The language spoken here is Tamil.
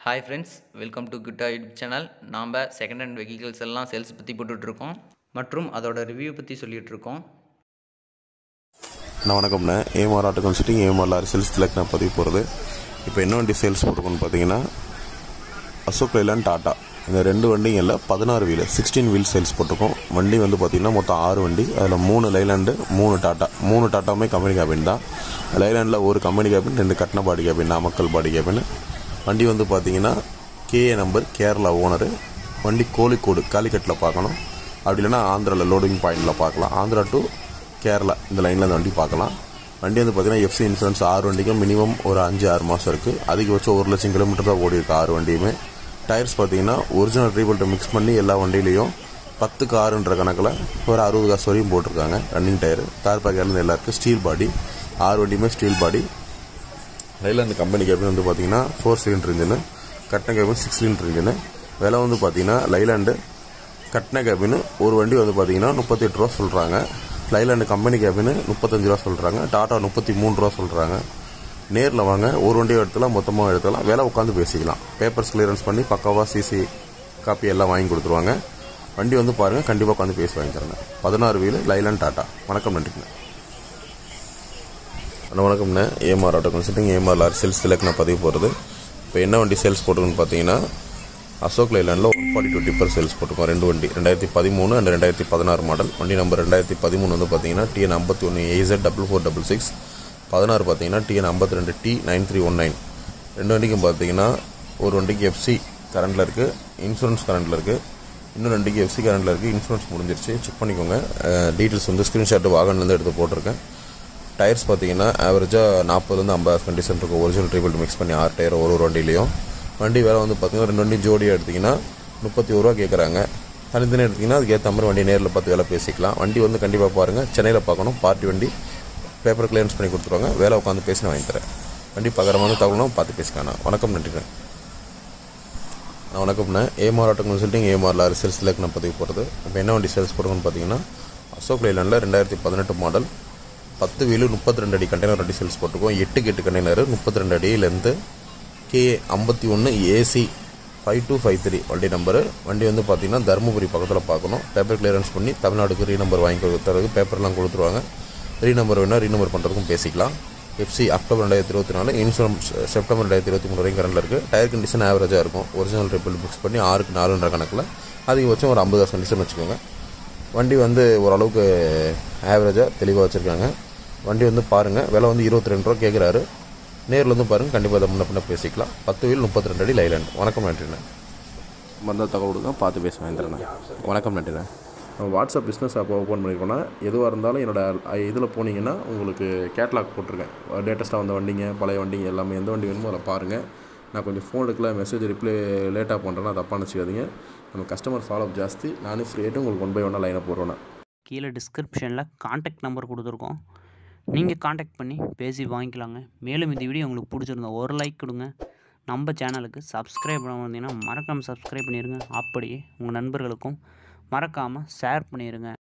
ஹாய் ஃப்ரெண்ட்ஸ் வெல்கம் டு குட்டா யூடியூப் சேனல் நாம் செகண்ட் ஹேண்ட் வெஹிக்கிள்ஸ் எல்லாம் சேல்ஸ் பற்றி போட்டுட்ருக்கோம் மற்றும் அதோட ரிவ்யூ பற்றி சொல்லிகிட்டு இருக்கோம் நான் வணக்கம்ண்ணே AMR auto consulting AMR lorry sales Tilak நான் பதிவு போகிறது இப்போ என்ன வண்டி சேல்ஸ் போட்டிருக்கோன்னு பார்த்தீங்கன்னா அசோக் லைலாண்ட் டாட்டா இந்த ரெண்டு வண்டிங்களில் பதினாறு வீல் சிக்ஸ்டீன் வீல் சேல்ஸ் போட்டிருக்கோம் வண்டி வந்து பார்த்திங்கன்னா மொத்தம் ஆறு வண்டி அதில் மூணு லைலாண்டு மூணு டாட்டா மூணு டாட்டாவுமே கம்பெனி கேபின் தான் லைலாண்டில் ஒரு கம்பெனி கேபின் ரெண்டு கட்டின body cabin Namakkal body cabin வண்டி வந்து பார்த்தீங்கன்னா கேஏ நம்பர் கேரளா ஓனரு வண்டி கோழிக்கோடு காலிக்கட்டில் பார்க்கணும் அப்படி இல்லைன்னா ஆந்திராவில் லோடிங் பாயிண்டில் பார்க்கலாம் ஆந்திரா டு கேரளா இந்த லைனில் அந்த வண்டி பார்க்கலாம் வண்டி வந்து பார்த்தீங்கன்னா எஃப்சி இன்சூரன்ஸ் ஆறு வண்டிக்கும் மினிமம் ஒரு அஞ்சு ஆறு மாதம் இருக்குது அதிகபட்சம் ஒரு லட்சம் கிலோமீட்டர் தான் ஓடி இருக்கு ஆறு வண்டியுமே டயர்ஸ் பார்த்தீங்கன்னா ஒரிஜினல் ரீபல்ட்டை மிக்ஸ் பண்ணி எல்லா வண்டியிலையும் பத்துக்கு ஆறுன்ற கணக்கில் ஒரு அறுபது காசு வரையும் போட்டிருக்காங்க ரன்னிங் டயர் கார் பேக்கர்லேருந்து எல்லாருக்கும் ஸ்டீல் பாடி ஆறு வண்டியுமே steel body Leyland company cabin வந்து பார்த்தீங்கன்னா ஃபோர் சிலிண்டர் இன்ஜினு கட்டின கேபின் சிக்ஸ் சிலிண்டர் இன்ஜினு விலை வந்து பார்த்தீங்கன்னா லைலாண்டு கட்டின கேபின் ஒரு வண்டி வந்து பார்த்தீங்கன்னா முப்பத்தெட்டு ரூபா சொல்கிறாங்க லைலாண்டு கம்பெனி கேபின் முப்பத்தஞ்சு ரூபா சொல்கிறாங்க டாடா முப்பத்தி மூணு ரூபா சொல்கிறாங்க நேரில் வாங்க ஒரு வண்டி எடுத்துலாம் மொத்தமாக எடுத்துக்கலாம் விலை உட்காந்து பேசிக்கலாம் பேப்பர்ஸ் கிளியரன்ஸ் பண்ணி பக்காவாக சிசி காப்பி எல்லாம் வாங்கி கொடுத்துருவாங்க வண்டி வந்து பாருங்கள் கண்டிப்பாக உட்காந்து பேசி வாங்கி தரேங்க பதினாறு வீல் லைலாண்ட் டாட்டா வணக்கம் நன்றிங்க அண்ணா வணக்கம்ண்ணே AMR auto consulting AMR lorry sales Tilak நான் பதிவு போகிறது இப்போ என்ன வண்டி சேல்ஸ் போட்டிருக்குன்னு பார்த்தீங்கன்னா அசோக் லைலாண்டில் one forty two tipper sales போட்டிருக்கோம் ரெண்டு வண்டி ரெண்டாயிரத்தி பதிமூணு அண்ட் ரெண்டாயிரத்தி பதினாறு மாடல் வண்டி நம்பர் ரெண்டாயிரத்தி பதிமூணு வந்து பார்த்தீங்கன்னா டிஎன் ஐம்பத்தி ஒன்று A Z double four double six பதினாறு பார்த்தீங்கன்னா டிஎன் ஐம்பத்தி ரெண்டு D nine three one nine ரெண்டு வண்டிக்கும் பார்த்தீங்கன்னா ஒரு வண்டிக்கு எஃப்சி கரண்டில் இருக்குது இன்சூரன்ஸ் கரண்டில் இருக்குது இன்னும் ரெண்டுக்கு எஃப்சி கரண்டில் இருக்குது இன்சூரன்ஸ் முடிஞ்சிருச்சு செக் பண்ணிக்கோங்க டீட்டெயில்ஸ் வந்து ஸ்க்ரீன்ஷாட் வாகன்லேருந்து எடுத்து போட்டிருக்கேன் டயர்ஸ் பார்த்தீங்கன்னா ஆவரேஜாக நாற்பதுலேருந்து ஐம்பது கண்டிஷன் இருக்கும் ஒரிஜினல் ட்ரிபிள் மிக்ஸ் பண்ணி ஆறு டயர் ஒரு ஒரு வண்டியிலையும் வண்டி வேலை வந்து பார்த்தீங்கன்னா ரெண்டு வண்டி ஜோடியாக எடுத்திங்கன்னா முப்பத்தி ஒரு ரூபா கேட்குறாங்க தனித்தனி எடுத்திங்கன்னா அதுக்கேற்ற மாதிரி வண்டி நேரில் பார்த்து வேலை பேசிக்கலாம் வண்டி வந்து கண்டிப்பாக பாருங்கள் சென்னையில் பார்க்கணும் பார்ட்டி வண்டி பேப்பர் கிளியரன்ஸ் பண்ணி கொடுத்துருவாங்க வேலை உட்காந்து பேசி நான் வாங்கி தரேன் வண்டி பகரமான தகவலும் பார்த்து பேசிக்கலாம் வணக்கம் நன்றிண்ணே நான் வணக்கம்ண்ணே AMR auto consulting AMR lorry sales இலக்கு நான் பதிவு போகிறது இப்போ என்ன வண்டி சேல்ஸ் போடுறோம்னு பார்த்தீங்கன்னா அசோக் லைலாண்டில் ரெண்டாயிரத்தி பதினெட்டு மாடல் பத்து வீலு முப்பத்தி ரெண்டு அடி கண்டெய்னர் வண்டி சேல்ஸ் போட்டிருக்கோம் எட்டுக்கு எட்டு கண்டெய்னர் முப்பத்தி ரெண்டு அடியிலேருந்து கே ஐம்பத்தி ஒன்று AC five two five three வண்டி நம்பரு வண்டி வந்து பார்த்தீங்கன்னா தருமபுரி பக்கத்தில் பார்க்கணும் பேப்பர் கிளியரன்ஸ் பண்ணி தமிழ்நாடுக்கு ரீ நம்பர் வாங்கி கொடுத்துறதுக்கு பேப்பர்லாம் கொடுத்துருவாங்க ரீ நம்பர் வேணால் ரீ நம்பர் பண்ணுறதுக்கும் பேசிக்கலாம் எஃப்சி அக்டோபர் ரெண்டாயிரத்தி இருபத்தி நாலு இன்சூரன்ஸ் செப்டம்பர் ரெண்டாயிரத்தி இருபத்தி மூணு வரைக்கும் கரண்டில் இருக்குது டயர் கண்டிஷன் ஆவரேஜாக இருக்கும் ஒரிஜினல் ட்ரிபிள் மிக்ஸ் பண்ணி ஆறுக்கு நாலுன்ற கணக்கில் அதிகபட்சம் ஒரு ஐம்பது கண்டிஷன் வச்சுக்கோங்க வண்டி வந்து ஓரளவுக்கு ஆவரேஜாக தெளிவாக வச்சுருக்காங்க வண்டி வந்து பாருங்கள் விலை வந்து இருபத்தி ரெண்டு ரூபா கேட்குறாரு நேரில் வந்து பாருங்கள் கண்டிப்பாக அதை முன்ன பின்ன பேசிக்கலாம் பத்து வீல் முப்பத்தி ரெண்டு அடி லைலாண்ட் வணக்கம் நன்றிண்ணே வந்த தகவல் கொடுங்க பார்த்து பேச வாங்கித்தரேண்ணே வணக்கம் நன்றிண்ணே வாட்ஸ்அப் பிஸ்னஸ் ஆப் ஓப்பன் பண்ணியிருக்கோன்னா எதுவாக இருந்தாலும் என்னோட இதில் போனீங்கன்னா உங்களுக்கு கேட்லாக் போட்டிருக்கேன் லேட்டஸ்ட்டாக வந்த வண்டிங்க பழைய வண்டிங்க எல்லாமே எந்த வண்டி வேணுமோ அதில் பாருங்கள் நான் கொஞ்சம் ஃபோன் எடுக்கல மெசேஜ் ரிப்ளை லேட்டாக பண்ணுறேன்னா தப்பாக நினச்சிக்காதீங்க நம்ம கஸ்டமர் ஃபாலோஅப் ஜாஸ்தி நானும் ஃப்ரீயாகிட்டு உங்களுக்கு ஒன் பை ஒன்னாக லைனை போடுறேன் கீழே டிஸ்கிரிப்ஷனில் காண்டாக்ட் நம்பர் கொடுத்துருக்கோம் நீங்கள் காண்டாக்ட் பண்ணி பேசி வாங்கிக்கலாங்க மேலும் இந்த வீடியோ உங்களுக்கு பிடிச்சிருந்தா ஒரு லைக் கொடுங்க நம்ம சேனலுக்கு சப்ஸ்கிரைப் பண்ண வந்தீங்கன்னா மறக்காமல் சப்ஸ்கிரைப் பண்ணிடுங்க அப்படியே உங்கள் நண்பர்களுக்கும் மறக்காமல் ஷேர் பண்ணிடுங்க